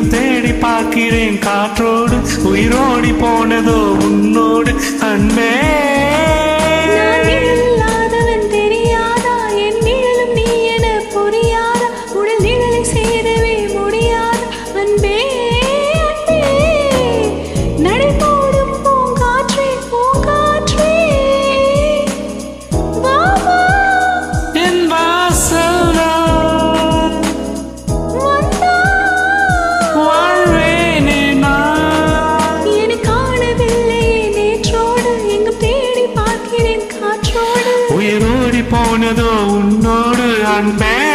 எங்கும் தேடி பார்க்கிறேன் காற்றோடு உயிரோடி போனதோ உன்னோடு அன்பே நான் இல்லாதவன் தெரியாதா என் நிழலும் நீ என புரியாதா உடல் நிழலை சேரவே முடியாதா அன்பே அன்பே நடை போடும் பூங்காற்றே பூங்காற்றே வா வா என் வாசல்தான் வந்தா வாழ்வேனே நான் என்னை காணவில்லையே நேற்றோடு எங்கும் தேடி பார்க்கிறேன் காற்றோடு உயிரோடி போனதோ உன்னோடு அன்பே